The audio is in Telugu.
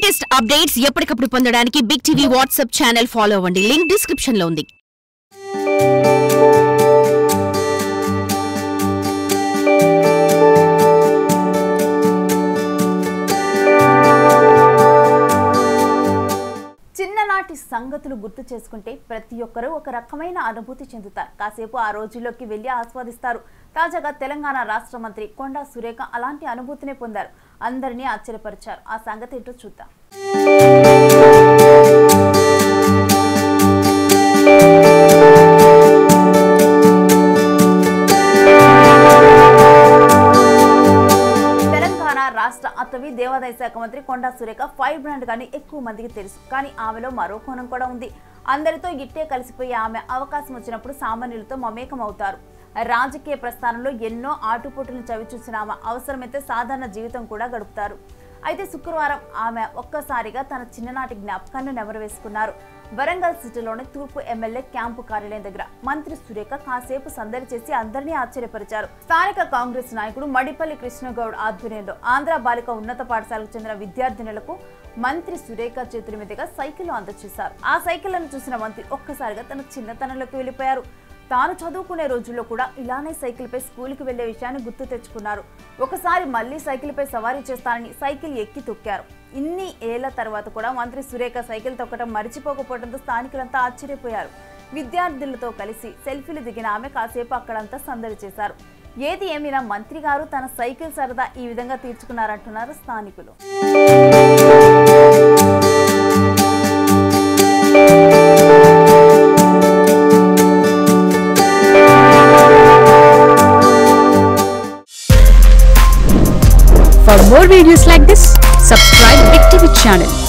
లేటెస్ట్ అప్డేట్స్ ఎప్పటికప్పుడు పొందడానికి big TV WhatsApp channel follow అవ్వండి లింక్ డిస్క్రిప్షన్ లో ఉంది చిన్ననాటి సంగతులు గుర్తు చేసుకుంటే ప్రతి ఒక్కరూ ఒక రకమైన అనుభూతి చెందుతారు కాసేపు ఆ రోజుల్లోకి వెళ్లి ఆస్వాదిస్తారు తాజాగా తెలంగాణ రాష్ట్ర మంత్రి కొండా సురేఖ అలాంటి అనుభూతినే పొందారు అందరినీ ఆశ్చర్యపరిచారు ఆ సంగతి ఏంటో చూద్దాం తెలంగాణ రాష్ట్ర అటవీ దేవాదాయ శాఖ మంత్రి కొండా సురేఖ ఫైర్ బ్రాండ్ గాని ఎక్కువ మందికి తెలుసు కానీ ఆమెలో మరో కోణం కూడా ఉంది అందరితో ఇట్టే కలిసిపోయి ఆమె అవకాశం వచ్చినప్పుడు సామాన్యులతో మమేకం అవుతారు రాజకీయ ప్రస్థానంలో ఎన్నో ఆటుపోటులను చవిచూసిన ఆమె అవసరమైతే సాధారణ జీవితం కూడా గడుపుతారు అయితే శుక్రవారం ఆమె ఒక్కసారిగా తన చిన్ననాటి జ్ఞాపకాన్ని నెమరవేసుకున్నారు వరంగల్ సిటీలోని తూర్పు ఎమ్మెల్యే క్యాంపు కార్యాలయం దగ్గర మంత్రి సురేఖ కాసేపు సందడి చేసి అందరినీ ఆశ్చర్యపరిచారు స్థానిక కాంగ్రెస్ నాయకుడు మడిపల్లి కృష్ణగౌడ్ ఆధ్వర్యంలో ఆంధ్ర బాలిక ఉన్నత పాఠశాలకు చెందిన విద్యార్థినులకు మంత్రి సురేఖ చేతుల మీదుగా సైకిల్ అందజేశారు ఆ సైకిళ్లను చూసిన మంత్రి ఒక్కసారిగా తన చిన్నతనంలోకి వెళ్ళిపోయారు తాను చదువుకునే రోజుల్లో కూడా ఇలానే సైకిల్పై స్కూల్కి వెళ్లే విషయాన్ని గుర్తు తెచ్చుకున్నారు ఒకసారి మళ్ళీ సైకిల్పై సవారీ చేస్తానని సైకిల్ ఎక్కి తొక్కారు ఇన్ని ఏళ్ల తర్వాత కూడా మంత్రి సురేఖ సైకిల్ తొక్కడం మరిచిపోకపోవడంతో స్థానికులంతా ఆశ్చర్యపోయారు విద్యార్థులతో కలిసి సెల్ఫీలు దిగిన ఆమె కాసేపు అక్కడంతా సందడి చేశారు ఏది ఏమైనా మంత్రి గారు తన సైకిల్ సరదా ఈ విధంగా తీర్చుకున్నారంటున్నారు స్థానికులు For more videos like this, subscribe Big TV channel